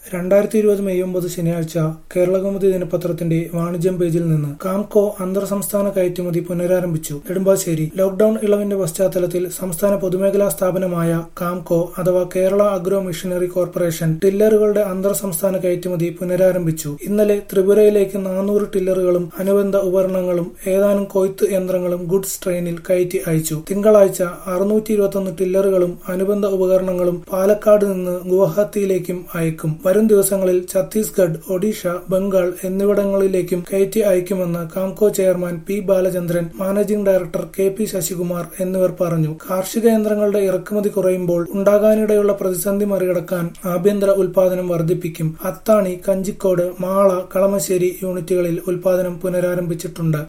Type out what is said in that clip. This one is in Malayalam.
രണ്ടായിരത്തി ഇരുപത് മെയ് ഒമ്പത് ശനിയാഴ്ച കേരളകൗമുദി ദിനപത്രത്തിന്റെ വാണിജ്യം പേജിൽ നിന്ന് കാംകോ അന്തർ സംസ്ഥാന കയറ്റുമതി പുനരാരംഭിച്ചു നെടുമ്പാശ്ശേരി ലോക്ഡൌൺ ഇളവിന്റെ പശ്ചാത്തലത്തിൽ സംസ്ഥാന പൊതുമേഖലാ സ്ഥാപനമായ കാംകോ അഥവാ കേരള അഗ്രോ മിഷനറി കോർപ്പറേഷൻ ടില്ലറുകളുടെ അന്തർ സംസ്ഥാന കയറ്റുമതി പുനരാരംഭിച്ചു ഇന്നലെ ത്രിപുരയിലേക്ക് നാനൂറ് ടില്ലറുകളും അനുബന്ധ ഉപകരണങ്ങളും ഏതാനും കൊയ്ത്ത് യന്ത്രങ്ങളും ഗുഡ്സ് ട്രെയിനിൽ കയറ്റി അയച്ചു തിങ്കളാഴ്ച അറുന്നൂറ്റി ഇരുപത്തൊന്ന് ടില്ലറുകളും അനുബന്ധ ഉപകരണങ്ങളും പാലക്കാട് നിന്ന് ഗുവാഹത്തിയിലേക്കും അയക്കും വരും ദിവസങ്ങളിൽ ഛത്തീസ്ഗഡ് ഒഡീഷ ബംഗാൾ എന്നിവിടങ്ങളിലേക്കും കയറ്റി അയക്കുമെന്ന് KAMCO chairman P Balachandran managing director K P Sasikumar എന്നിവർ പറഞ്ഞു കാർഷിക യന്ത്രങ്ങളുടെ ഇറക്കുമതി കുറയുമ്പോൾ ഉണ്ടാകാനിടയുള്ള പ്രതിസന്ധി മറികടക്കാൻ ആഭ്യന്തര ഉൽപാദനം വർദ്ധിപ്പിക്കും അത്താണി കഞ്ചിക്കോട് മാള കളമശ്ശേരി യൂണിറ്റുകളിൽ ഉൽപാദനം പുനരാരംഭിച്ചിട്ടുണ്ട്